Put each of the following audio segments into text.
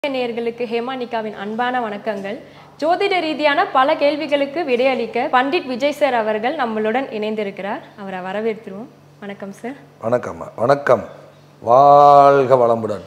நேயர்களுக்கு ஹேமானிகாவின் அன்பான வணக்கங்கள் ஜோதிட ரீதியான பல கேள்விகளுக்கு விடையளிக்க பண்டிட் விஜய் சார் அவர்கள் நம்மளுடன் இணைந்திருக்கிறார் அவரை வரவேற்றுருவோம் வணக்கம் சார் வணக்கம்மா வணக்கம் வாழ்க வளமுடன்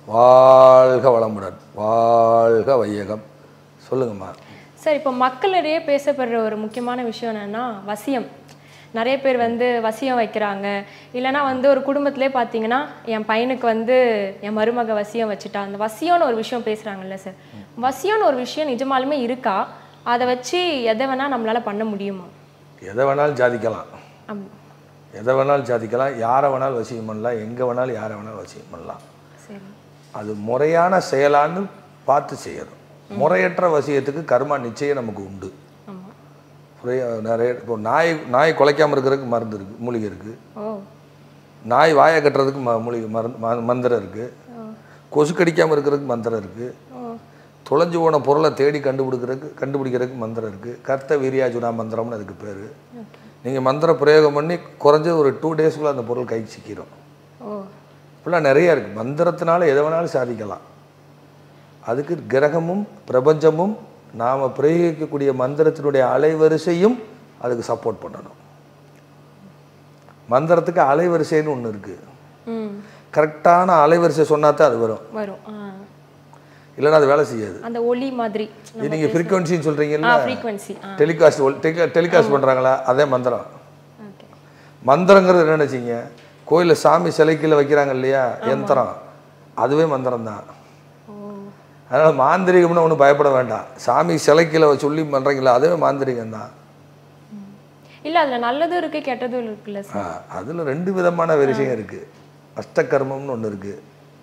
வாழ்க வளமுடன் வாழ்க வையகம் சொல்லுங்கம்மா சார் இப்போ மக்களிடையே பேசப்படுற ஒரு முக்கியமான விஷயம் என்னன்னா வசியம் நிறைய பேர் வந்து வசியம் வைக்கிறாங்க இல்லைன்னா வந்து ஒரு குடும்பத்திலே பார்த்தீங்கன்னா என் பையனுக்கு வந்து என் மருமக வசியம் வச்சுட்டா அந்த வசியம்னு ஒரு விஷயம் பேசுகிறாங்கல்ல சார் வசியம்னு ஒரு விஷயம் நிஜமாலுமே இருக்கா அதை வச்சு எதை வேணால் நம்மளால் பண்ண முடியுமா எதை வேணாலும் சாதிக்கலாம் அப் எதை வேணாலும் சாதிக்கலாம் யாரை வேணாலும் வசியம் பண்ணலாம் எங்கே வேணாலும் யாரை வேணாலும் வசியம் பண்ணலாம் சரி அது முறையான செயலான்னு பார்த்து செய்யணும் முறையற்ற வசியத்துக்கு கர்மா நிச்சயம் நமக்கு உண்டு ஆமாம் முறைய நிறைய இப்போ நாய் நாய் குலைக்காமல் இருக்கிறதுக்கு மருந்து இருக்குது மூலிகை இருக்குது ஓ நாய் வாயை கட்டுறதுக்கு ம மூலிகை மருந்து ம- மந்திரம் இருக்குது கொசு கடிக்காமல் இருக்கிறதுக்கு மந்திரம் இருக்குது ஓ தொலைஞ்சு போன பொருளை தேடி கண்டுபிடிக்கிறதுக்கு கண்டுபிடிக்கிறதுக்கு மந்திரம் இருக்குது கர்த்த வீரியாஜுனா மந்திரம்னு அதுக்கு பேர் நீங்கள் மந்திர பிரயோகம் பண்ணி குறைஞ்சது ஒரு டூ டேஸ்க்குள்ளே அந்த பொருள் கைக்கு சிக்கிடும் ஓ இப்படிலாம் நிறைய இருக்குது மந்திரத்தினால எதை வேணாலும் சாதிக்கலாம் அதுக்கு கிரகமும் பிரபஞ்சமும் நாம் பிரயோகிக்கக்கூடிய மந்திரத்தினுடைய அலைவரிசையும் அதுக்கு சப்போர்ட் பண்ணணும் மந்திரத்துக்கு அலைவரிசைன்னு ஒன்று இருக்குது ம் கரெக்டான அலைவரிசை சொன்னா தான் அது வரும் வரும் ஆ இல்லைன்னா அது வேலை செய்யாது அந்த ஒளி மாதிரி இது நீங்கள் ஃப்ரீக்வன்சின்னு சொல்கிறீங்கல்ல ஆ ஃப்ரீக்வன்சி ஆ டெலிகாஸ்ட் டெலிகாஸ்ட் பண்ணுறாங்களா அதே மந்திரம் ஓகே மந்திரங்கிறது என்ன நினச்சிங்க கோயிலில் சாமி சிலைக்கில் வைக்கிறாங்க இல்லையா யந்திரம் அதுவே மந்திரம் தான் ஓ அதனால் மாந்திரிகம்னு ஒன்றும் பயப்பட வேண்டாம் சாமி சிலைக்கில் சொல்லி பண்ணுறீங்களா அதுவே மாந்திரிகம் தான் இல்ல அதுல நல்லதும் இருக்கு கெட்டதும் இருக்குல்ல சார் அதில் ரெண்டு விதமான விஷயம் இருக்குது அஷ்டகர்மம்னு ஒன்று இருக்குது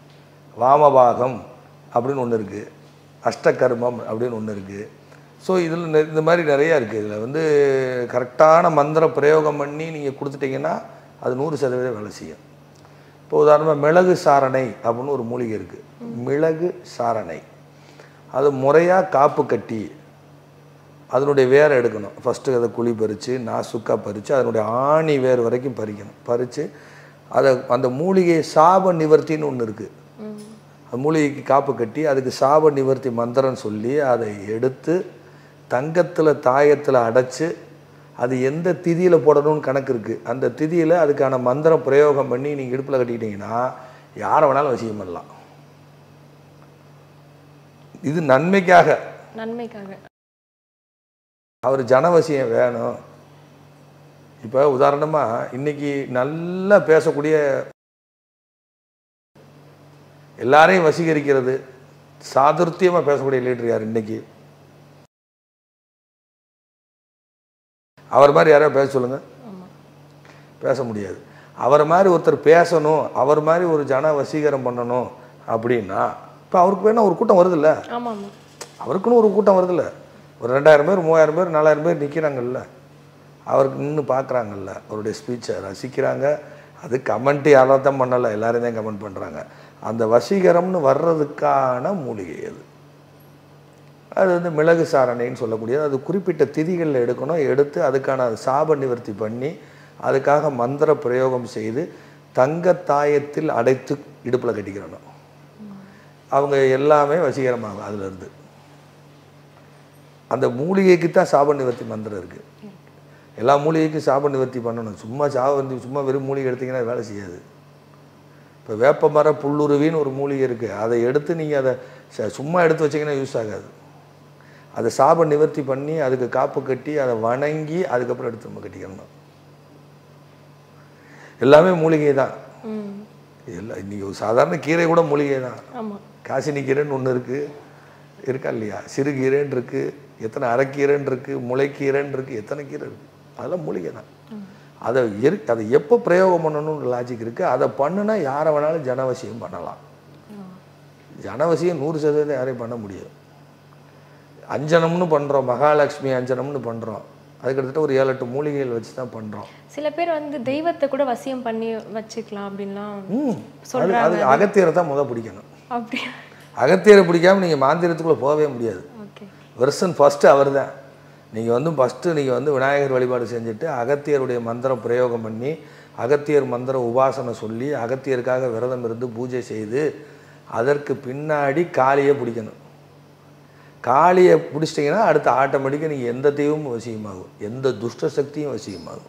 வாமபாகம் அப்படின்னு ஒன்று இருக்குது அஷ்டகர்மம் அப்படின்னு ஒன்று இருக்குது ஸோ இதில் இந்த மாதிரி நிறையா இருக்குது இதில் வந்து கரெக்டான மந்திர பிரயோகம் பண்ணி நீங்கள் கொடுத்துட்டீங்கன்னா அது நூறு சதவீதம் வேலை செய்யும் இப்போ உதாரணமாக மிளகு சாரணை அப்படின்னு ஒரு மூலிகை இருக்குது மிளகு சாரணை அது முறையாக காப்பு கட்டி அதனுடைய வேரை எடுக்கணும் ஃபஸ்ட்டு அதை குழி பறித்து நாசுக்காக பறித்து அதனுடைய ஆணி வேர் வரைக்கும் பறிக்கணும் பறித்து அதை அந்த மூலிகை சாப நிவர்த்தின்னு ஒன்று இருக்குது அந்த மூலிகைக்கு காப்பு கட்டி அதுக்கு சாப நிவர்த்தி மந்திரம் சொல்லி அதை எடுத்து தங்கத்தில் தாயத்தில் அடைச்சு அது எந்த திதியில் போடணும்னு கணக்கு இருக்குது அந்த திதியில் அதுக்கான மந்திரம் பிரயோகம் பண்ணி நீங்கள் இடுப்பில் கட்டிக்கிட்டீங்கன்னா யாரை வேணாலும் வசியம் பண்ணலாம் இது நன்மைக்காக நன்மைக்காக அவர் ஜனவசியம் வேணும் இப்போ உதாரணமாக இன்னைக்கு நல்லா பேசக்கூடிய எல்லாரையும் வசீகரிக்கிறது சாதுர்த்தியமாக பேசக்கூடிய லீடர் யார் இன்னைக்கு அவர் மாதிரி யாரையா பேச சொல்லுங்க ஆமா பேச முடியாது அவர் மாதிரி ஒருத்தர் பேசணும் அவர் மாதிரி ஒரு ஜன வசீகரம் பண்ணணும் அப்படின்னா இப்போ அவருக்கு வேணா ஒரு கூட்டம் வருதுல்ல ஆமா ஆமா அவருக்குன்னு ஒரு கூட்டம் வருதுல்ல ஒரு ரெண்டாயிரம் பேர் மூவாயிரம் பேர் நாலாயிரம் பேர் நிற்கிறாங்கல்ல அவருக்கு நின்று பார்க்குறாங்கல்ல அவருடைய ஸ்பீச்சை ரசிக்கிறாங்க அது கமெண்ட் யாரும் தான் பண்ணலை எல்லாரும் தான் கமெண்ட் பண்ணுறாங்க அந்த வசீகரம்னு வர்றதுக்கான மூலிகை அது அது வந்து மிளகு சாரணைன்னு சொல்லக்கூடியது அது குறிப்பிட்ட திதிகளில் எடுக்கணும் எடுத்து அதுக்கான சாப நிவர்த்தி பண்ணி அதுக்காக மந்திர பிரயோகம் செய்து தங்கத்தாயத்தில் அடைத்து இடுப்பில் கட்டிக்கிறணும் அவங்க எல்லாமே வசீகரமாகும் அதுல இருந்து அந்த மூலிகைக்கு தான் சாப நிவர்த்தி மந்திரம் இருக்குது எல்லா மூலிகைக்கும் சாப நிவர்த்தி பண்ணணும் சும்மா சாப சும்மா வெறும் மூலிகை எடுத்தீங்கன்னா வேலை செய்யாது இப்போ வேப்ப மர புல்லுருவின்னு ஒரு மூலிகை இருக்குது அதை எடுத்து நீங்கள் அதை ச- சும்மா எடுத்து வச்சீங்கன்னா யூஸ் ஆகாது அதை சாப நிவர்த்தி பண்ணி அதுக்கு காப்பு கட்டி அதை வணங்கி அதுக்கப்புறம் எடுத்து நம்ம கட்டிக்கணும் எல்லாமே மூலிகை தான் ம் எல்லாம் இன்றைக்கி ஒரு சாதாரண கீரை கூட மூலிகை தான் ஆமா காசினி கீரைன்னு ஒன்று இருக்குது இருக்கா இல்லையா சிறுகீரைன்னு இருக்குது எத்தனை அரைக்கீரைன்னு இருக்குது முளைக்கீரைன்னு இருக்குது எத்தனை கீரை இருக்குது அதெல்லாம் மூலிகை தான் அதை எரு அதை எப்போ பிரயோகம் பண்ணணும்னு லாஜிக் இருக்குது அதை பண்ணுனா யாரை வேணாலும் ஜனவசியம் பண்ணலாம் ஜனவசியம் நூறு சதவீதம் யாரையும் பண்ண முடியாது அஞ்சனம்னு பண்ணுறோம் மகாலட்சுமி அஞ்சனம்னு பண்ணுறோம் அது கிட்டத்தட்ட ஒரு ஏழு எட்டு மூலிகைகள் வச்சு தான் பண்ணுறோம் சில பேர் வந்து தெய்வத்தை கூட வசியம் பண்ணி வச்சுக்கலாம் அப்படின்லாம் ம் அது அது அகத்தியரை தான் முத பிடிக்கணும் அப்படி அகத்தியரை பிடிக்காம நீங்கள் மாந்திரத்துக்குள்ளே போகவே முடியாது ஓகே வெர்சன் ஃபஸ்ட்டு அவர் தான் நீங்கள் வந்து ஃபஸ்ட்டு நீங்கள் வந்து விநாயகர் வழிபாடு செஞ்சுட்டு அகத்தியருடைய மந்திரம் பிரயோகம் பண்ணி அகத்தியர் மந்திர உபாசனை சொல்லி அகத்தியருக்காக விரதம் இருந்து பூஜை செய்து அதற்கு பின்னாடி காளியை பிடிக்கணும் காளியை பிடிச்சிட்டிங்கன்னா அடுத்து ஆட்டோமேட்டிக்காக நீங்கள் எந்த தெய்வமும் வசியமாகும் எந்த துஷ்ட சக்தியும் வசியமாகும்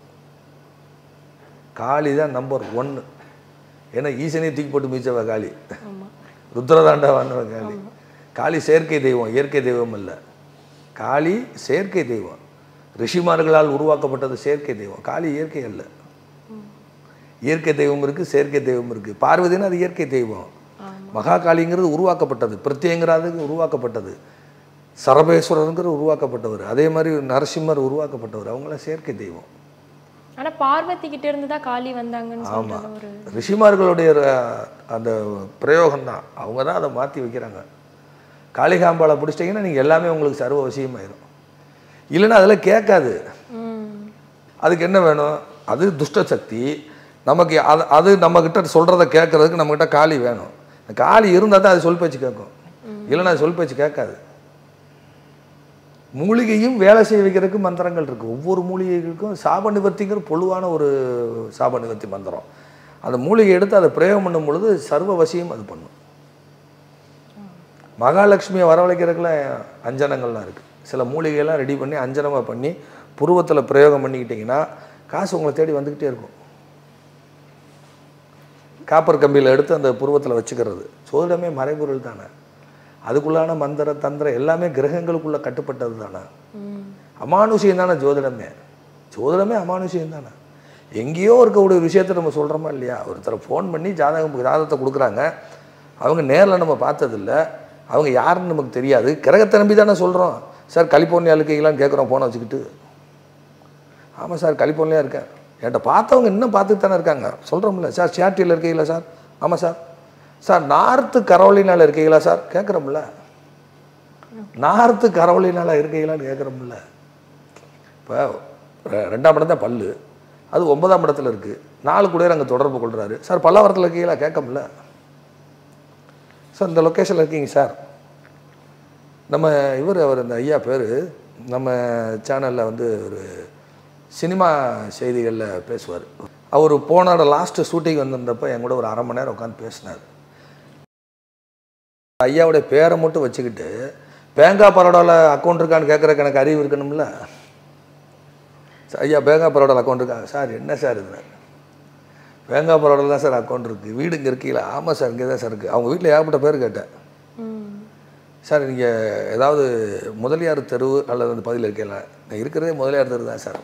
காளி தான் நம்பர் ஒன்று ஏன்னா ஈசனே தூக்கி போட்டு மீச்சவ காளி ஆமா ருத்ரதாண்டவானவ காளி காளி செயற்கை தெய்வம் இயற்கை தெய்வம் இல்லை காளி செயற்கை தெய்வம் ரிஷிமார்களால் உருவாக்கப்பட்டது செயற்கை தெய்வம் காளி இயற்கை அல்ல இயற்கை தெய்வம் இருக்குது செயற்கை தெய்வம் இருக்குது பார்வதினா அது இயற்கை தெய்வம் மகா காளிங்கிறது உருவாக்கப்பட்டது பிரத்யங்கிறது உருவாக்கப்பட்டது சரபேஸ்வரருங்கிறது உருவாக்கப்பட்டவர் அதே மாதிரி நரசிம்மர் உருவாக்கப்பட்டவர் அவங்களாம் செயற்கை தெய்வம் ஆனா பார்வதி கிட்ட இருந்து தான் காளி வந்தாங்கன்னு சொல்றது ஒரு ரிஷிமார்களுடைய ர- அந்த பிரயோகம் தான் அவங்க தான் அதை மாற்றி வைக்கிறாங்க காளிகாம்பாளை பிடிச்சிட்டிங்கன்னா நீங்கள் எல்லாமே உங்களுக்கு சர்வ வசியமாயிரும் இல்லைன்னா அதெல்லாம் கேட்காது ம் அதுக்கு என்ன வேணும் அது துஷ்ட சக்தி நமக்கு அது அது நம்மக்கிட்ட சொல்கிறத கேட்கறதுக்கு நம்மக்கிட்ட காளி வேணும் இந்த காளி இருந்தால் தான் அது சொல் பேச்சு கேட்கும் இல்லைன்னா அது சொல் பேச்சு கேட்காது மூலிகையும் வேலை செய்ய வைக்கிறதுக்கு மந்திரங்கள் இருக்குது ஒவ்வொரு மூலிகைகளுக்கும் சாப நிவர்த்திங்கிற பொதுவான ஒரு சாப நிவர்த்தி மந்திரம் அந்த மூலிகை எடுத்து அதை பிரயோகம் பண்ணும் பொழுது சர்வ வசியம் அது பண்ணும் மகாலட்சுமியை வரவழைக்கிறதுக்குலாம் அஞ்சனங்கள்லாம் இருக்குது சில மூலிகையெல்லாம் ரெடி பண்ணி அஞ்சனமாக பண்ணி புருவத்தில் பிரயோகம் பண்ணிக்கிட்டிங்கன்னா காசு உங்களை தேடி வந்துக்கிட்டே இருக்கும் காப்பர் கம்பியில் எடுத்து அந்த புருவத்தில் வச்சுக்கிறது சோதிடமே மறைபொருள் தானே அதுக்குள்ளான மந்திர தந்திரம் எல்லாமே கிரகங்களுக்குள்ள கட்டுப்பட்டது தானே ம் அமானுஷியம் தானே ஜோதிடமே ஜோதிடமே அமானுஷியம் தானே எங்கேயோ இருக்கக்கூடிய ஒரு விஷயத்தை நம்ம சொல்கிறோமா இல்லையா ஒருத்தரை ஃபோன் பண்ணி ஜாதகம் ஜாதகத்தை கொடுக்குறாங்க அவங்க நேரில் நம்ம பார்த்ததில்ல அவங்க யாருன்னு நமக்கு தெரியாது கிரகத்தை நம்பி தானே சொல்கிறோம் சார் கலிஃபோர்னியா இருக்கீங்களான்னு கேட்குறோம் ஃபோனை வச்சுக்கிட்டு ஆமாம் சார் கலிஃபோர்னியா இருக்கேன் என்கிட்ட பார்த்தவங்க இன்னும் பார்த்துட்டு தானே இருக்காங்க சொல்கிறோம்ல சார் சியாட்டியில் இருக்கீங்களா சார் ஆமாம் சார் சார் நார்த்து கரோலினால இருக்கீங்களா சார் கேட்குறோம்ல நார்த்து கரோலினால இருக்கீங்களான்னு கேட்குறோம்ல இப்போ ரெ- ரெண்டாம் இடம் தான் பல்லு அது ஒன்பதாம் இடத்துல இருக்குது நாலு கூட அங்கே தொடர்பு கொள்கிறாரு சார் பல்லாவரத்தில் இருக்கீங்களா கேட்கல சார் இந்த லொக்கேஷனில் இருக்கீங்க சார் நம்ம இவர் அவர் அந்த ஐயா பேர் நம்ம சேனலில் வந்து ஒரு சினிமா செய்திகளில் பேசுவார் அவர் போன லாஸ்ட்டு ஷூட்டிங் வந்திருந்தப்போ என் கூட ஒரு அரை மணி நேரம் உட்காந்து பேசினார் ஐயாவுடைய பேரை மட்டும் வச்சுக்கிட்டு பேங்கா பரோடாவில் அக்கௌண்ட் இருக்கான்னு கேட்குறக்கு எனக்கு அறிவு இருக்கணும்ல சார், ஐயா பேங்கா பரோடாவில் அக்கௌண்ட் இருக்கா சார் என்ன சார் இது பேங்கா பரோடாவில் தான் சார் அக்கௌண்ட் இருக்குது வீடு இங்கே இருக்கீங்களா ஆமாம் சார் இங்கே தான் சார் இருக்குது அவங்க வீட்டில் ஏகப்பட்ட பேர் கேட்டேன் ம் சார் நீங்கள் ஏதாவது முதலியார் தெரு அல்லது அந்த பகுதியில் இருக்கீங்களா நான் இருக்கிறதே முதலியார் தெரு தான் சார்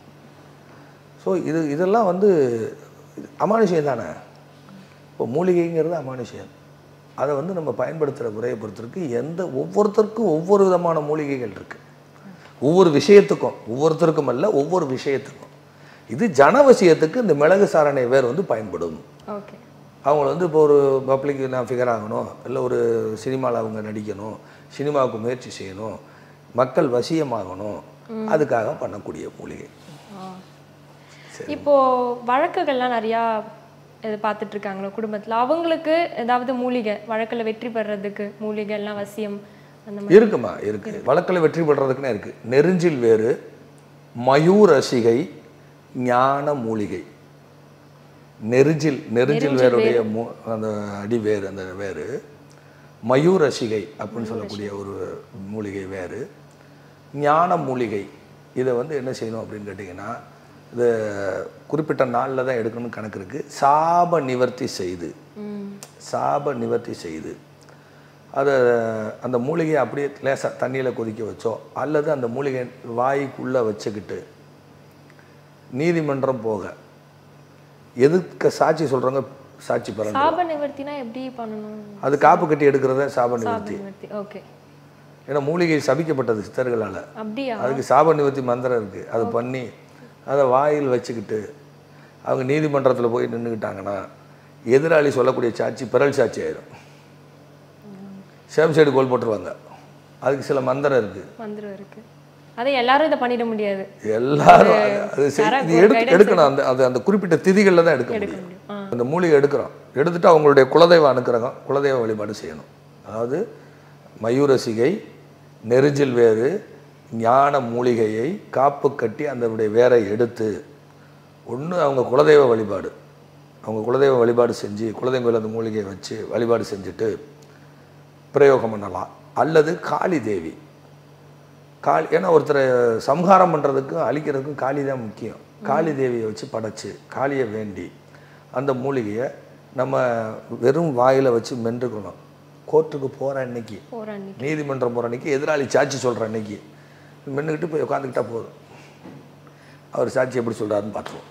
ஸோ இது இதெல்லாம் வந்து அமானுஷயம் தானே இப்போ மூலிகைங்கிறது அமானுஷயம் அதை வந்து நம்ம பயன்படுத்துகிற முறையை பொறுத்திருக்கு எந்த ஒவ்வொருத்தருக்கும் ஒவ்வொரு விதமான மூலிகைகள் இருக்குது ஒவ்வொரு விஷயத்துக்கும் ஒவ்வொருத்தருக்கும் அல்ல ஒவ்வொரு விஷயத்துக்கும் இது ஜனவசியத்துக்கு இந்த மிளகு சாரணை வேர் வந்து பயன்படும் ஓகே அவங்கள வந்து இப்போ ஒரு பப்ளிக் நான் ஃபிகர் ஆகணும் இல்லை ஒரு சினிமாவில் அவங்க நடிக்கணும் சினிமாவுக்கு முயற்சி செய்யணும் மக்கள் வசியமாகணும் அதுக்காக பண்ணக்கூடிய மூலிகை ஆ. இப்போ வழக்குகள்லாம் நிறையா இது பார்த்துட்டு இருக்காங்களோ குடும்பத்துல அவங்களுக்கு ஏதாவது மூலிகை வழக்குல வெற்றி பெறதுக்கு மூலிகை எல்லாம் வசியம் அந்த மாதிரி இருக்குமா இருக்கு வழக்கில் வெற்றி பெறதுக்குன்னே இருக்கு நெருஞ்சில் வேறு மயூர் ரசிகை ஞான மூலிகை நெருஞ்சில் நெருஞ்சில் வேருடைய மூ அந்த அடி வேறு அந்த வேறு மயூர் ரசிகை அப்படின்னு சொல்லக்கூடிய ஒரு மூலிகை வேறு ஞான மூலிகை இதை வந்து என்ன செய்யணும் அப்படின்னு கேட்டிங்கன்னா இது குறிப்பிட்ட நாளில் தான் எடுக்கணும்னு கணக்கு இருக்குது சாப நிவர்த்தி செய்து ம் சாப நிவர்த்தி செய்து அதை அந்த மூலிகையை அப்படியே லேசாக தண்ணியில் கொதிக்க வச்சோ அல்லது அந்த மூலிகை வாய்க்குள்ளே வச்சுக்கிட்டு நீதிமன்றம் போக எதுக்கு சாட்சி சொல்கிறவங்க சாட்சி பெறணும் சாப நிவர்த்தினா எப்படி பண்ணணும் அது காப்பு கட்டி எடுக்கிறத சாப சாப நிவர்த்தி நிவர்த்தி ஓகே ஏன்னா மூலிகை சபிக்கப்பட்டது சித்தர்களால் அப்படியா அதுக்கு சாப நிவர்த்தி மந்திரம் இருக்குது அது பண்ணி அதை வாயில் வச்சுக்கிட்டு அவங்க நீதிமன்றத்தில் போய் நின்றுக்கிட்டாங்கன்னா எதிராளி சொல்லக்கூடிய சாட்சி பிறல் சாட்சி ஆயிடும் சேம் சைடு கோல் போட்டுருவாங்க அதுக்கு சில மந்திரம் இருக்குது மந்திரம் இருக்கு அதை எல்லாரும் இதை பண்ணிட முடியாது எல்லாரும் அது- அது செய்- தர இது ஒரு எடுத்து guidance எடுக்கணும் அந்த அது அந்த குறிப்பிட்ட திதிகளில் தான் எடுக்க எடுக்க முடியும் முடியும் ஆ அந்த மூலிகை எடுக்கிறோம் எடுத்துட்டு அவங்களுடைய குலதெய்வ அனுக்கிரகம் குலதெய்வ வழிபாடு செய்யணும் அதாவது மயூரசிகை நெருஞ்சில் வேறு ஞான மூலிகையை காப்பு கட்டி அதனுடைய வேரை எடுத்து ஒன்று அவங்க குலதெய்வ வழிபாடு அவங்க குலதெய்வ வழிபாடு செஞ்சு குலதெய்வ கோயில் அந்த மூலிகையை வச்சு வழிபாடு செஞ்சுட்டு பிரயோகம் பண்ணலாம் அல்லது காளி தேவி காளி ஏன்னா ஒருத்தரை சம்ஹாரம் பண்ணுறதுக்கும் அழிக்கிறதுக்கும் காளி தான் முக்கியம் காளி தேவியை வச்சு படைச்சு காளியை வேண்டி அந்த மூலிகையை நம்ம வெறும் வாயில் வச்சு மென்றுக்கணும் கோர்ட்டுக்கு போகிற அன்னைக்கு போற அன்னைக்கு நீதிமன்றம் போகிற அன்னைக்கு எதிராளி சாட்சி சொல்கிற அன்னைக்கு மென்னுக்கிட்டு போய் உட்காந்துக்கிட்டா போதும் அவர் சாட்சி எப்படி சொல்கிறாருன்னு பார்த்துருவோம்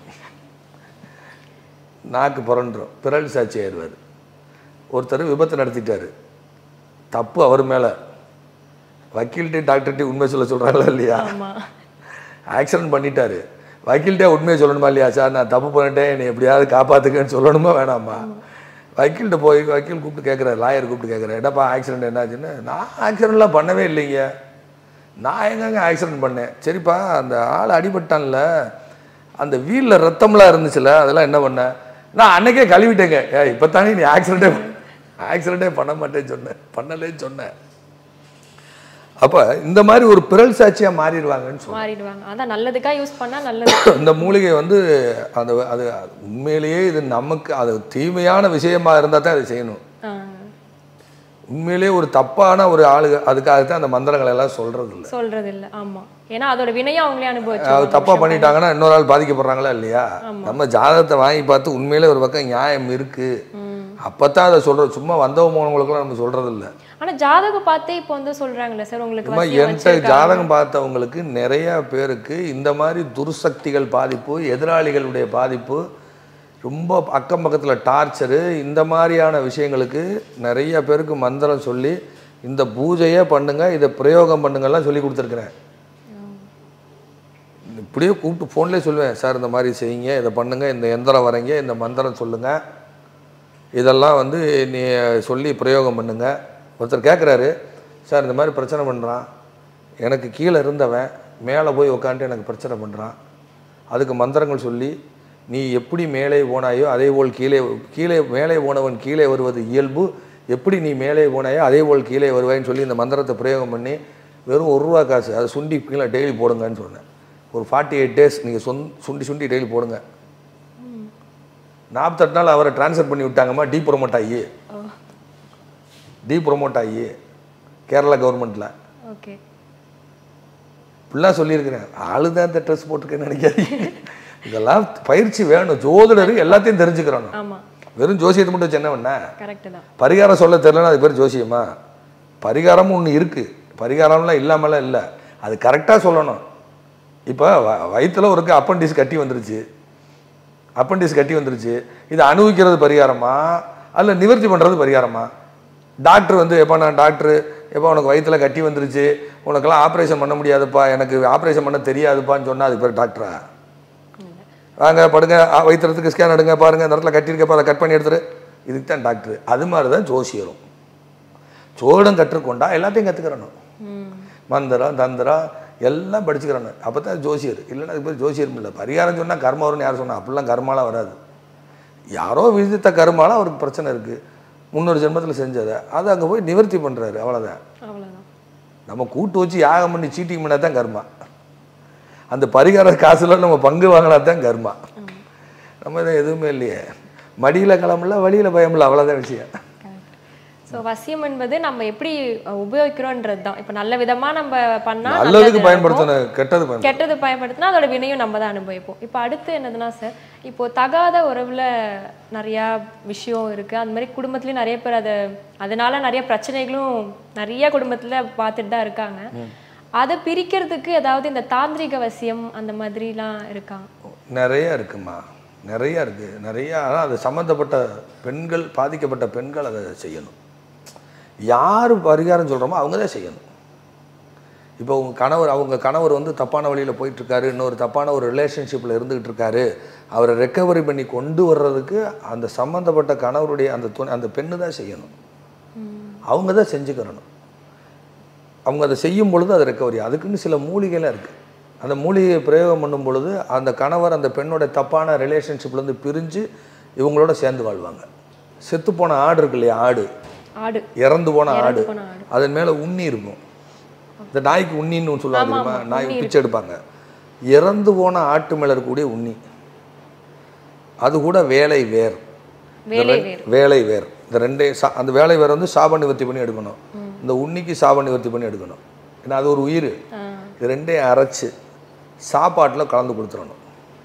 நாக்கு புரண்டுரும் பிறல் சாட்சி ஆயிடுவார் ஒருத்தர் விபத்து நடத்திட்டாரு தப்பு அவர் மேலே வக்கீல்கிட்ட டாக்டர்கிட்ட உண்மை சொல்ல சொல்கிறாங்களா இல்லையா ஆமா ஆக்சிடென்ட் பண்ணிட்டாரு வக்கீல்கிட்ட உண்மையை சொல்லணுமா இல்லையா சார் நான் தப்பு பண்ணிட்டேன் என்னை எப்படியாவது காப்பாற்றுக்கன்னு சொல்லணுமா வேணாமா வக்கீல்கிட்ட போய் வக்கீல் கூப்பிட்டு கேட்குறாரு லாயர் கூப்பிட்டு கேட்குறாரு என்னப்பா ஆக்சிடென்ட் என்னாச்சுன்னு நான் ஆக்சிடென்ட்லாம் பண்ணவே இல்லைங்க நான் எங்கங்க ஆக்சிடென்ட் பண்ணேன் சரிப்பா அந்த ஆள் அடிபட்டான்ல அந்த வீலில் ரத்தம்லாம் இருந்துச்சுல அதெல்லாம் என்ன பண்ண நான் அன்னைக்கே கழுவிட்டேங்க ஏ இப்போ தானே நீ ஆக்சிடென்ட்டே ஆக்சிடென்ட்டே பண்ண மாட்டேன்னு சொன்னேன் பண்ணலேன்னு சொன்னேன் அப்போ இந்த மாதிரி ஒரு பிறல் சாட்சியாக மாறிடுவாங்கன்னு சொல்றேன். மாறிடுவாங்க அதான் நல்லதுக்கா யூஸ் பண்ணா நல்லது இந்த மூலிகை வந்து அந்த அது உண்மையிலேயே இது நமக்கு அது தீமையான விஷயமா இருந்தால் தான் அதை செய்யணும் ஆ, உண்மையிலேயே ஒரு தப்பான ஒரு ஆளுக அதுக்காக தான் அந்த மந்திரங்களை எல்லாம் சொல்றது இல்லை சொல்றது இல்ல ஆமா ஏன்னா அதோட வினையும் அவங்களே அது அனுபவிச்சு தப்பா பண்ணிட்டாங்கன்னா இன்னொரு ஆள் பாதிக்கப்படுறாங்களா இல்லையா நம்ம ஜாதகத்தை வாங்கி பார்த்து உண்மையிலே ஒரு பக்கம் நியாயம் இருக்கு அப்பதான் அதை சொல்றோம் சும்மா வந்தவங்க போனவங்களுக்குலாம் நம்ம சொல்றது இல்லை ஆனா ஜாதகம் பார்த்தே இப்போ வந்து சொல்றாங்கல்ல சார் உங்களுக்கு சும்மா வசியம் என்கிட்ட வச்சிருக்காங்க. ஜாதகம் பார்த்தவங்களுக்கு நிறைய பேருக்கு இந்த மாதிரி துர்சக்திகள் பாதிப்பு எதிராளிகளுடைய பாதிப்பு ரொம்ப அக்கம் பக்கத்தில் டார்ச்சரு இந்த மாதிரியான விஷயங்களுக்கு நிறைய பேருக்கு மந்திரம் சொல்லி இந்த பூஜையே பண்ணுங்க இதை பிரயோகம் பண்ணுங்கலாம் சொல்லி கொடுத்துருக்குறேன் இப்படியே கூப்பிட்டு ஃபோன்லேயே சொல்லுவேன் சார் இந்த மாதிரி செய்யுங்க இதை பண்ணுங்க இந்த எந்திரம் வரைங்க இந்த மந்திரம் சொல்லுங்க இதெல்லாம் வந்து நீ சொல்லி பிரயோகம் பண்ணுங்க ஒருத்தர் கேட்குறாரு சார் இந்த மாதிரி பிரச்சனை பண்ணுறான் எனக்கு கீழே இருந்தவன் மேலே போய் உட்காந்துட்டு எனக்கு பிரச்சனை பண்ணுறான் அதுக்கு மந்திரங்கள் சொல்லி நீ எப்படி மேலே போனாயோ அதே போல் கீழே கீழே மேலே போனவன் கீழே வருவது இயல்பு எப்படி நீ மேலே போனாயோ அதே போல் கீழே வருவாயின்னு சொல்லி இந்த மந்திரத்தை பிரயோகம் பண்ணி வெறும் ஒரு ரூபா காசு அதை சுண்டி கீழே டெய்லி போடுங்கன்னு சொன்னேன் ஒரு ஃபார்ட்டி எயிட் டேஸ் நீங்கள் சொந் சுண்டி சுண்டி டெய்லி போடுங்க நாற்பத்தெட்டு நாள் அவரை ட்ரான்ஸ்ஃபர் பண்ணி விட்டாங்கம்மா டி ப்ரொமோட் ஆகி ஓ டி ப்ரொமோட் ஆகி கேரளா கவர்மெண்ட்டில் ஓகே இப்படிலாம் சொல்லியிருக்கிறேன் ஆளு தான் இந்த ட்ரெஸ் போட்டிருக்கேன்னு நினைக்காதீங்க இதெல்லாம் பயிற்சி வேணும் ஜோதிடர் எல்லாத்தையும் தெரிஞ்சுக்கிறணும் ஆமா வெறும் ஜோசியத்தை மட்டும் வச்சு என்ன பண்ண கரெக்ட் தான் பரிகாரம் சொல்ல தெரியலன்னா அது பேர் ஜோசியமா பரிகாரமும் ஒன்று இருக்குது பரிகாரம்லாம் இல்லாமலாம் இல்லை அது கரெக்டாக சொல்லணும் இப்போ வயிற்றுல ஒருக்கு அப்பண்டிஸ் கட்டி வந்துருச்சு அப்பண்டிஸ் கட்டி வந்துருச்சு இது அனுபவிக்கிறது பரிகாரமா அல்ல நிவர்த்தி பண்ணுறது பரிகாரமா டாக்டர் வந்து எப்போ நான் டாக்டரு எப்போ உனக்கு வயிற்றுல கட்டி வந்துருச்சு உனக்கெல்லாம் ஆப்ரேஷன் பண்ண முடியாதுப்பா எனக்கு ஆப்ரேஷன் பண்ண தெரியாதுப்பான்னு சொன்னால் அதுக்கு பேர் டாக்டரா வாங்க படுங்க ஆ, வயிற்றுறதுக்கு ஸ்கேன் எடுங்க பாருங்க இந்த இடத்துல கட்டியிருக்கப்பா அதை கட் பண்ணி எடுத்துரு இதுக்கு தான் டாக்டர் அது மாதிரி தான் ஜோசியரும் ஜோடம் கற்றுக்கொண்டா எல்லாத்தையும் கற்றுக்கிறணும் ம் மந்திரம் தந்திரம் எல்லாம் படிச்சுக்கிறணும் அப்போ தான் ஜோசியர் இல்லைன்னா அதுக்கு பேர் ஜோசியரும் இல்லை பரிகாரம் சொன்னால் கர்மம் வரும்னு யார் சொன்னா அப்படிலாம் கர்மாலாம் வராது யாரோ விதித்த கர்மால அவருக்கு பிரச்சனை இருக்குது முன்னொரு ஜென்மத்தில் செஞ்சதை அதை அங்கே போய் நிவர்த்தி பண்ணுறாரு அவ்வளோதான் அவ்வளவுதான் நம்ம கூட்டு வச்சு யாகம் பண்ணி சீட்டிங் பண்ணால் தான் கர்மா அந்த பரிகார காசுல நம்ம பங்கு வாங்கினா தான் கர்மா நம்ம இதை எதுவுமே இல்லையே மடியில் கிளம்பல வழியில் பயமில்ல அவ்வளோதான் விஷயம் ஸோ வசியம் என்பது நம்ம எப்படி அஹ், உபயோகிக்கிறோன்றது தான் இப்போ நல்ல விதமா நம்ம பண்ணா நல்லதுக்கு நல்லது நடக்கும். பயன்படுத்தணும் கெட்டது பயன்படுத்தணும் கெட்டது பயன்படுத்தினா அதோட வினையும் நம்ம தான் அனுபவிப்போம் இப்போ அடுத்து என்னதுன்னா சார் இப்போ தகாத உறவுல நிறையா விஷயம் இருக்கு அந்த மாதிரி குடும்பத்துலயும் நிறைய பேர் அதை அதனால நிறைய பிரச்சனைகளும் நிறைய குடும்பத்துல பார்த்துட்டு தான் இருக்காங்க அதை பிரிக்கிறதுக்கு ஏதாவது இந்த தாந்திரிக வசியம் அந்த மாதிரிலாம் இருக்கா நிறைய இருக்குமா நிறைய இருக்குது நிறைய ஆனால் அது சம்மந்தப்பட்ட பெண்கள் பாதிக்கப்பட்ட பெண்கள் அதை செய்யணும் யார் பரிகாரம் சொல்கிறோமோ அவங்க தான் செய்யணும் இப்போ உங்க கணவர் அவங்க கணவர் வந்து தப்பான வழியில் போயிட்டுருக்காரு இன்னொரு தப்பான ஒரு ரிலேஷன்ஷிப்பில் இருந்துகிட்டு இருக்காரு அவரை ரெக்கவரி பண்ணி கொண்டு வர்றதுக்கு அந்த சம்மந்தப்பட்ட கணவருடைய அந்த துணை அந்த பெண்ணு தான் செய்யணும் அவங்க தான் செஞ்சுக்கிறணும் அவங்க அதை செய்யும் பொழுது அது ரெக்கவரி அதுக்குன்னு சில மூலிகைலாம் இருக்குது அந்த மூலிகையை பிரயோகம் பண்ணும் பொழுது அந்த கணவர் அந்த பெண்ணோட தப்பான ரிலேஷன்ஷிப்லேருந்து பிரிஞ்சு இவங்களோட சேர்ந்து வாழ்வாங்க செத்துப்போன ஆடு இருக்கு இல்லையா ஆடு ஆடு இறந்து போன ஆடு இறந்து போன ஆடு அதன் மேலே உண்ணி இருக்கும் இந்த நாய்க்கு உண்ணின்னு ஒன்று சொல்லுவாங்க ஆமா, தெரியுமா ஆமா, நாய் உண்ணி பிச்சை எடுப்பாங்க இறந்து போன ஆட்டு மேலே இருக்கக்கூடிய உண்ணி அது கூட வேலை வேர் இந்த வேலை ரெண்- வேறு வேலை வேர் இந்த ரெண்டே சா அந்த வேலை வேர் வந்து சாப நிவர்த்தி பண்ணி எடுக்கணும் இந்த உன்னிக்கு சாப நிவர்த்தி பண்ணி எடுக்கணும் ஏன்னா அது ஒரு உயிர் ஆ இது ரெண்டையும் அரைச்சு சாப்பாட்டில் கலந்து கொடுத்துடணும்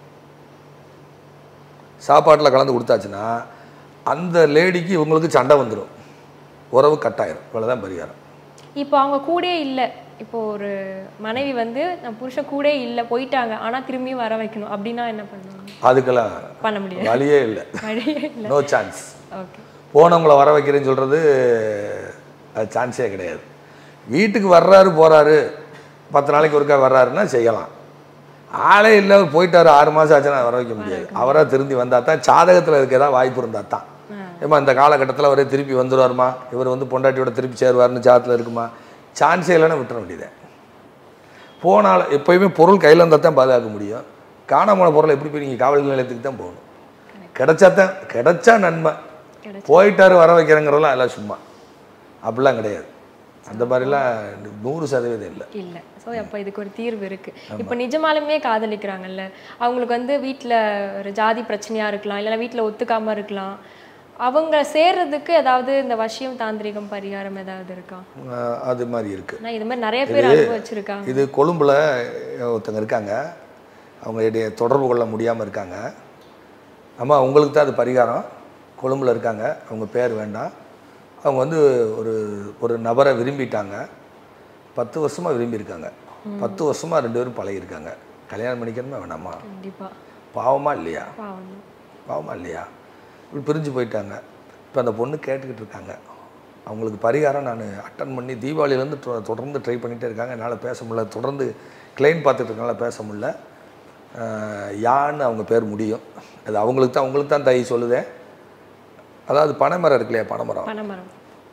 சாப்பாட்டில் கலந்து கொடுத்தாச்சுன்னா அந்த லேடிக்கு இவங்களுக்கு சண்டை வந்துடும் உறவு கட்டாயிரும் இவ்வளோதான் பரிகாரம் இப்போ அவங்க கூடயே இல்லை இப்போ ஒரு மனைவி வந்து நான் புருஷன் கூடயே இல்லை போயிட்டாங்க ஆனா திரும்பியும் வர வைக்கணும் அப்படின்னா என்ன பண்ணுவாங்க அதுக்கெல்லாம் பண்ண முடியாது வழியே இல்லை வழியே இல்லை நோ சான்ஸ் ஓகே போனவங்கள வர வைக்கிறேன்னு சொல்கிறது அது சான்ஸே கிடையாது வீட்டுக்கு வர்றாரு போகிறாரு பத்து நாளைக்கு ஒருக்கா வர்றாருன்னா செய்யலாம் ஆளே இல்லை அவர் போயிட்டாரு ஆறு மாதம் ஆச்சுன்னா வர வைக்க முடியாது அவராக திரும்பி வந்தால் தான் சாதகத்தில் இருக்க ஏதாவது வாய்ப்பு இருந்தால் தான் ஏமா இந்த காலகட்டத்தில் அவரே திருப்பி வந்துடுவாருமா இவர் வந்து பொண்டாட்டியோட திருப்பி சேருவாருன்னு ஜாதத்தில் இருக்குமா சான்ஸே இல்லைன்னா விட்டுற வேண்டியது போனால் எப்பயுமே பொருள் கையில் இருந்தால் தான் பாதுகாக்க முடியும் காணாம போன பொருளை எப்படி போய் நீங்கள் காவல் நிலையத்துக்கு தான் போகணும் கிடைச்சா தான் கிடைச்சா நன்மை கிடைச்சா. போயிட்டாரு வர வைக்கிறேங்கிறதெல்லாம் எல்லாம் சும்மா அப்படிலாம் கிடையாது அந்த மாதிரிலாம் நூறு சதவீதம் இல்லை இல்லை ஸோ அப்போ இதுக்கு ஒரு தீர்வு இருக்கு இப்போ நிஜமாலுமே காதலிக்கிறாங்கல்ல அவங்களுக்கு வந்து வீட்டில் ஒரு ஜாதி பிரச்சனையா இருக்கலாம் இல்லைன்னா வீட்டில் ஒத்துக்காம இருக்கலாம் அவங்க சேர்றதுக்கு ஏதாவது இந்த வசியம் தாந்திரிகம் பரிகாரம் ஏதாவது இருக்கா அஹ் அது மாதிரி இருக்குது நான் இது மாதிரி நிறைய பேர் அனுபவிச்சிருக்காங்க இது கொழும்புல ஒருத்தங்க இருக்காங்க அவங்க இடைய தொடர்பு கொள்ள முடியாமல் இருக்காங்க அம்மா உங்களுக்கு தான் அது பரிகாரம் கொழும்புல இருக்காங்க அவங்க பேர் வேண்டாம் அவங்க வந்து ஒரு ஒரு நபரை விரும்பிட்டாங்க பத்து வருஷமாக விரும்பியிருக்காங்க பத்து வருஷமாக ரெண்டு பேரும் பழகியிருக்காங்க கல்யாணம் பண்ணிக்கணுமா வேணாமா கண்டிப்பா பாவமா இல்லையா பாவம் பாவமா இல்லையா இப்படி பிரிஞ்சு போயிட்டாங்க இப்போ அந்த பொண்ணு கேட்டுக்கிட்டு இருக்காங்க அவங்களுக்கு பரிகாரம் நான் அட்டன் பண்ணி தீபாவளியிலேருந்து தொ- தொடர்ந்து ட்ரை பண்ணிகிட்டே இருக்காங்க என்னால் பேச முடியல தொடர்ந்து கிளைம் பார்த்துட்டு இருக்கனால பேச முடியல அஹ், யான்னு அவங்க பேர் முடியும் அது அவங்களுக்கு தான் உங்களுக்கு தான் தை சொல்லுதேன் அதாவது பனைமரம் இருக்கு இல்லையா பனைமரம் பனைமரம்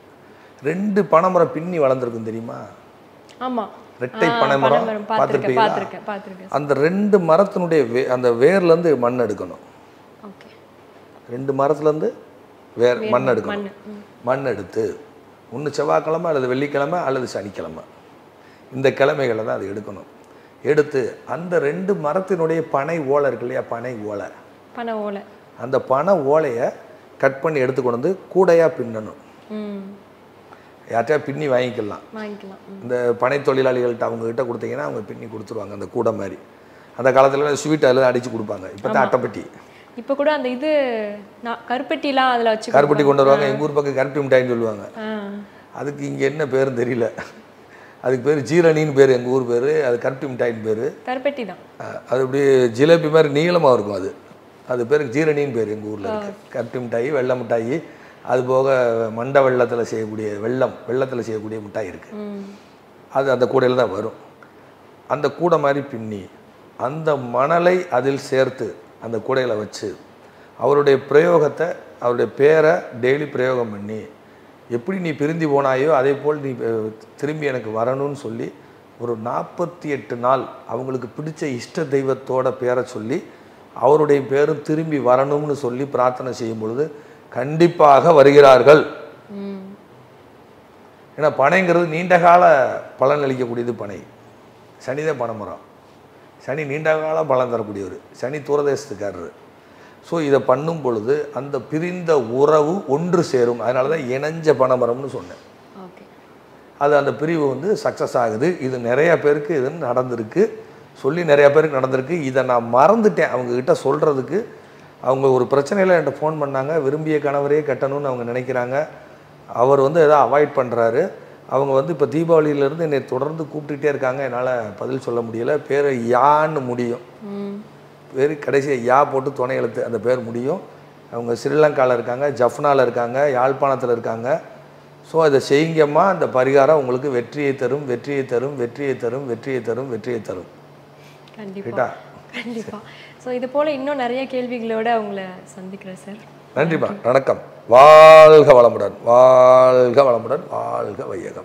ரெண்டு பனைமரம் பின்னி வளர்ந்துருக்கும் தெரியுமா ஆமா ரெட்டை ஆ, பனைமரம் பனைமரம் பார்த்துருக்கேன் பார்த்துருப்பீங்களா பார்த்துருக்கேன் பார்த்துருக்கேன் அந்த ரெண்டு மரத்தினுடைய வே அந்த வேர்லேருந்து மண் எடுக்கணும் ஓகே ரெண்டு மரத்துலேருந்து வேர் மண் எடுக்கணும் மண் ம். மண் எடுத்து ஒன்று செவ்வாய்க்கிழமை அல்லது வெள்ளிக்கிழமை அல்லது சனிக்கிழமை இந்த கிழமைகளை தான் அது எடுக்கணும் எடுத்து அந்த ரெண்டு மரத்தினுடைய பனை ஓலை இருக்கு இல்லையா பனை ஓலை பனை ஓலை அந்த பனை ஓலையை கட் பண்ணி எடுத்து கொண்டு வந்து கூடையாக பின்னணும் ம் யார்கிட்டயா பின்னி வாங்கிக்கலாம் வாங்கிக்கலாம் ம். இந்த பனை தொழிலாளிகள்கிட்ட அவங்க கிட்ட கொடுத்தீங்கன்னா அவங்க பின்னி கொடுத்துருவாங்க அந்த கூடை மாதிரி அந்த காலத்தில் ஸ்வீட் அதில் அடித்து கொடுப்பாங்க இப்போ தான் அட்டைப்பெட்டி இப்போ கூட அந்த இது நான் கருப்பெட்டிலாம் அதில் வச்சு கருப்பட்டி கொண்டு வருவாங்க எங்கள் ஊர் பக்கம் கருப்பட்டி மிட்டாயின்னு சொல்லுவாங்க ஆ அதுக்கு இங்கே என்ன பேருன்னு தெரியல அதுக்கு பேர் ஜீரணின்னு பேர் எங்கள் ஊர் பேர் அது கருப்பட்டி மிட்டாயின்னு பேர் கருப்பெட்டி தான் அது அப்படியே ஜிலேபி மாதிரி நீளமாக இருக்கும் அது அது பேருக்கு ஜீரணின்னு பேர் எங்கள் ஊரில் இருக்கு கருப்பட்டி மிட்டாய் வெள்ளை மிட்டாய் அது போக மண்டை வெள்ளத்தில் செய்யக்கூடிய வெள்ளம் வெள்ளத்தில் செய்யக்கூடிய மிட்டாய் இருக்குது ம் அது அந்த கூடையில் தான் வரும் அந்த கூடை மாதிரி பின்னி அந்த மணலை அதில் சேர்த்து அந்த கூடையில் வச்சு அவருடைய பிரயோகத்தை அவருடைய பேரை டெய்லி பிரயோகம் பண்ணி எப்படி நீ பிரிந்து போனாயோ அதே போல் நீ அஹ், திரும்பி எனக்கு வரணும்னு சொல்லி ஒரு நாற்பத்தி எட்டு நாள் அவங்களுக்கு பிடிச்ச இஷ்ட தெய்வத்தோட பேரை சொல்லி அவருடைய பேரும் திரும்பி வரணும்னு சொல்லி பிரார்த்தனை செய்யும் பொழுது கண்டிப்பாக வருகிறார்கள் ம் ஏன்னா பனைங்கிறது நீண்ட கால பலன் அளிக்கக்கூடியது பனை சனிதான் பனைமரம் சனி நீண்ட கால பலன் தரக்கூடியவர் சனி தூரதேசத்துக்காரர் ஸோ இதை பண்ணும் பொழுது அந்த பிரிந்த உறவு ஒன்று சேரும் அதனால தான் இணைஞ்ச பனைமரம்னு சொன்னேன் ஓகே அது அந்த பிரிவு வந்து சக்ஸஸ் ஆகுது இது நிறைய பேருக்கு இது நடந்திருக்கு சொல்லி நிறைய பேருக்கு நடந்திருக்கு இதை நான் மறந்துட்டேன் அவங்கக்கிட்ட சொல்கிறதுக்கு அவங்க ஒரு பிரச்சனையில் என்கிட்ட ஃபோன் பண்ணாங்க விரும்பிய கணவரே கட்டணும்னு அவங்க நினைக்கிறாங்க அவர் வந்து எதோ அவாய்ட் பண்ணுறாரு அவங்க வந்து இப்போ தீபாவளியிலேருந்து என்னை தொடர்ந்து கூப்பிட்டுட்டே இருக்காங்க என்னால் பதில் சொல்ல முடியல பேர் யான்னு முடியும் ம் பேர் கடைசியாக யா போட்டு துணை எழுத்து அந்த பேர் முடியும் அவங்க ஸ்ரீலங்காவில் இருக்காங்க ஜஃப்னாவில் இருக்காங்க யாழ்ப்பாணத்தில் இருக்காங்க ஸோ அதை செய்யுங்கம்மா அந்த பரிகாரம் உங்களுக்கு வெற்றியை தரும் வெற்றியை தரும் வெற்றியை தரும் வெற்றியை தரும் வெற்றியை தரும் கண்டிப்பா ரைட்டா கண்டிப்பா ஸோ இது போல இன்னும் நிறைய கேள்விகளோட உங்களை சந்திக்கிறேன் சார் நன்றிம்மா வணக்கம் வாழ்க வளமுடன் வாழ்க வளமுடன் வாழ்க வையகம்